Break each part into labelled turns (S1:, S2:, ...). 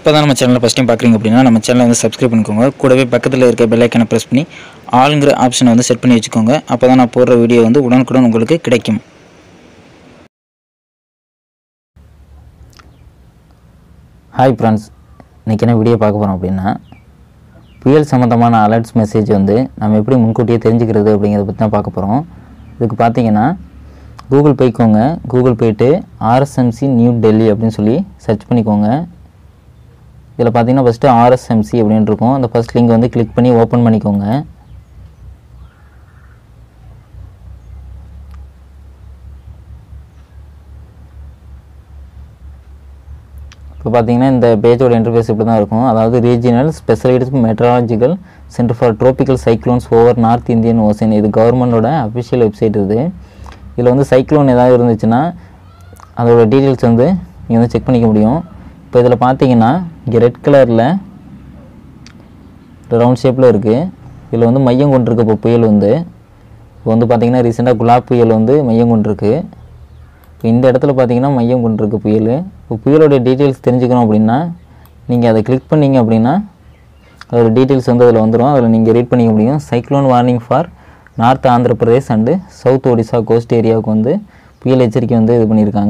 S1: இப்போ தான் நம்ம சேனலை ஃபஸ்ட் டைம் பார்க்குறீங்க அப்படின்னா நம்ம சேனலை வந்து சப்ஸ்கிரைப் பண்ணிக்கோங்க கூடவே பக்கத்தில் இருக்க பெல் ஐக்கனை ப்ரெஸ் பண்ணி ஆளுங்கிற ஆப்ஷனை வந்து செட் பண்ணி வச்சுக்கோங்க அப்போ தான் நான் போடுற வீடியோ வந்து உடனுக்குடன் உங்களுக்கு கிடைக்கும் ஹாய் ஃப்ரெண்ட்ஸ் இன்றைக்கி என்ன வீடியோ பார்க்க போகிறோம் அப்படின்னா புயல் சம்மந்தமான அலர்ட்ஸ் மெசேஜ் வந்து நம்ம எப்படி முன்கூட்டியே தெரிஞ்சுக்கிறது அப்படிங்கிறத பற்றி தான் பார்க்க போகிறோம் இதுக்கு பார்த்தீங்கன்னா கூகுள் போய்க்கோங்க கூகுள் போயிட்டு ஆர்எஸ்எம்சி நியூ டெல்லி அப்படின்னு சொல்லி சர்ச் பண்ணிக்கோங்க இதில் பார்த்தீங்கன்னா ஃபஸ்ட்டு ஆர்எஸ்எம்சி அப்படின்னு இருக்கும் அந்த ஃபஸ்ட் லிங்க் வந்து கிளிக் பண்ணி ஓப்பன் பண்ணிக்கோங்க இப்போ பார்த்தீங்கன்னா இந்த பேஜோட இன்டர்ஃபேஸ் இப்படி தான் இருக்கும் அதாவது regional specialised meteorological centre for tropical cyclones over north Indian ocean இது கவர்மெண்டோட அஃபிஷியல் வெப்சைட் இது இதில் வந்து சைக்ளோன் ஏதாவது இருந்துச்சுன்னா அதோட டீட்டெயில்ஸ் வந்து நீங்கள் வந்து செக் பண்ணிக்க முடியும் இப்போ இதில் பார்த்தீங்கன்னா இங்கே ரெட் கலரில் ரவுண்ட் ஷேப்பில் இருக்குது இதில் வந்து மையம் கொண்டிருக்கு இப்போ புயல் வந்து இப்போ வந்து பார்த்தீங்கன்னா ரீசெண்டாக குலாப் புயல் வந்து மையம் கொண்டிருக்கு இப்போ இந்த இடத்துல பார்த்தீங்கன்னா மையம் கொண்டிருக்கு புயல் இப்போ புயலோட டீட்டெயில்ஸ் தெரிஞ்சுக்கணும் அப்படின்னா நீங்கள் அதை கிளிக் பண்ணீங்க அப்படின்னா அதோட டீட்டெயில்ஸ் வந்து அதில் வந்துடும் அதில் நீங்கள் ரீட் பண்ணிக்க முடியும் cyclone warning for north Andhra Pradesh and south Odisha coast ஏரியாவுக்கு வந்து புயல் எச்சரிக்கை வந்து இது பண்ணியிருக்காங்க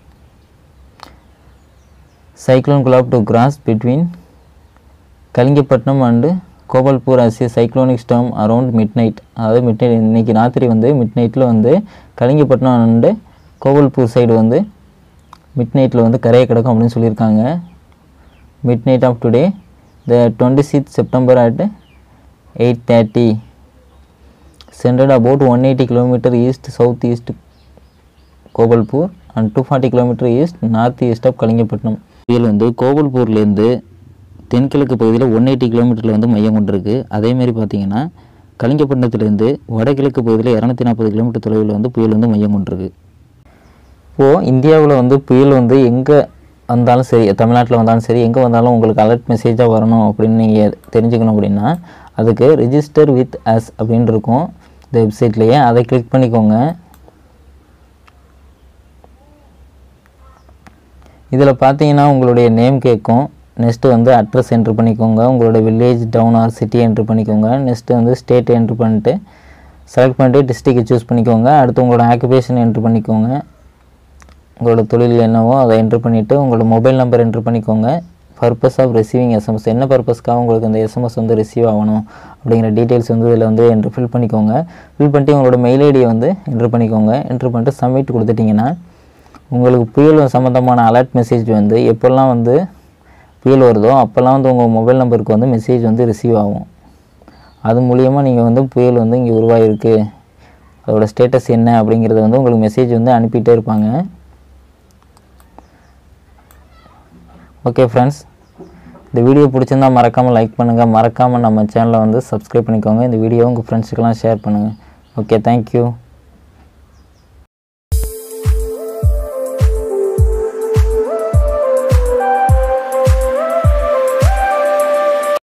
S1: cyclone Gulab to cross between Kalingapatnam and Gopalpur as a cyclonic storm around midnight அதாவது மிட் நைட் இன்றைக்கி ராத்திரி வந்து மிட் நைட்டில் வந்து கலிங்கப்பட்டினம் அண்டு கோபால்பூர் சைடு வந்து மிட் நைட்டில் வந்து கரையை கிடக்கும் அப்படின்னு சொல்லியிருக்காங்க midnight of today the twenty six September at eight thirty centred about one eighty kilometre east south east Gopalpur and two forty kilometre east north east of Kalingapatnam புயல் வந்து கோபால்பூர்லேருந்து தென்கிழக்கு பகுதியில் ஒன் எயிட்டி கிலோமீட்டரில் வந்து மையம் கொண்டிருக்கு அதேமாரி பார்த்தீங்கன்னா கலிங்கப்பட்டினத்துலேருந்து வடகிழக்கு பகுதியில் இரநூத்தி நாற்பது கிலோமீட்டர் தொலைவில் வந்து புயல் வந்து மையம் கொண்டிருக்கு இப்போது இந்தியாவில் வந்து புயல் வந்து எங்கே வந்தாலும் சரி தமிழ்நாட்டில் வந்தாலும் சரி எங்கே வந்தாலும் உங்களுக்கு அலர்ட் மெசேஜாக வரணும் அப்படின்னு நீங்கள் தெரிஞ்சுக்கணும் அப்படின்னா அதுக்கு ரிஜிஸ்டர் வித் அஸ் அப்படின்னு இருக்கும் இந்த வெப்சைட்லேயே அதை கிளிக் பண்ணிக்கோங்க இதில் பார்த்தீங்கன்னா உங்களுடைய நேம் கேட்கும் நெக்ஸ்ட்டு வந்து அட்ரஸ் என்ட்ரு பண்ணிக்கோங்க உங்களோட village town or city enter பண்ணிக்கோங்க நெக்ஸ்ட்டு வந்து ஸ்டேட் என்ட்ரு பண்ணிட்டு செலக்ட் பண்ணிட்டு டிஸ்ட்ரிக்டை சூஸ் பண்ணிக்கோங்க அடுத்து உங்களோட ஆக்குபேஷன் என்ட்ரு பண்ணிக்கோங்க உங்களோட தொழில் என்னவோ அதை என்ட்ரு பண்ணிவிட்டு உங்களோட மொபைல் நம்பர் என்ட்ரு பண்ணிக்கோங்க பர்பஸ் ஆஃப் ரிசீவிங் எஸ்எம்எஸ் என்ன பர்பஸ்க்காக உங்களுக்கு அந்த எஸ்எம்எஸ் வந்து ரிசீவ் ஆகணும் அப்படிங்கிற டீட்டெயில்ஸ் வந்து இதில் வந்து என்ட்ரு ஃபில் பண்ணிக்கோங்க ஃபில் பண்ணிட்டு உங்களோட மெயில் ஐடியை வந்து என்ட்ரு பண்ணிக்கோங்க என்ட்ரு பண்ணிட்டு சப்மிட் கொடுத்துட்டிங்கன்னா உங்களுக்கு புயல் சம்மந்தமான அலர்ட் மெசேஜ் வந்து எப்போல்லாம் வந்து புயல் வருதோ அப்போல்லாம் வந்து உங்கள் மொபைல் நம்பருக்கு வந்து மெசேஜ் வந்து ரிசீவ் ஆகும் அது மூலியமாக நீங்கள் வந்து புயல் வந்து இங்கே உருவாகிருக்கு அதோட ஸ்டேட்டஸ் என்ன அப்படிங்கிறத வந்து உங்களுக்கு மெசேஜ் வந்து அனுப்பிட்டே இருப்பாங்க ஓகே ஃப்ரெண்ட்ஸ் இந்த வீடியோ பிடிச்சிருந்தா மறக்காமல் லைக் பண்ணுங்கள் மறக்காமல் நம்ம சேனலை வந்து சப்ஸ்கிரைப் பண்ணிக்கோங்க இந்த வீடியோ உங்கள் ஃப்ரெண்ட்ஸுக்கெல்லாம் ஷேர் பண்ணுங்கள் ஓகே தேங்க்யூ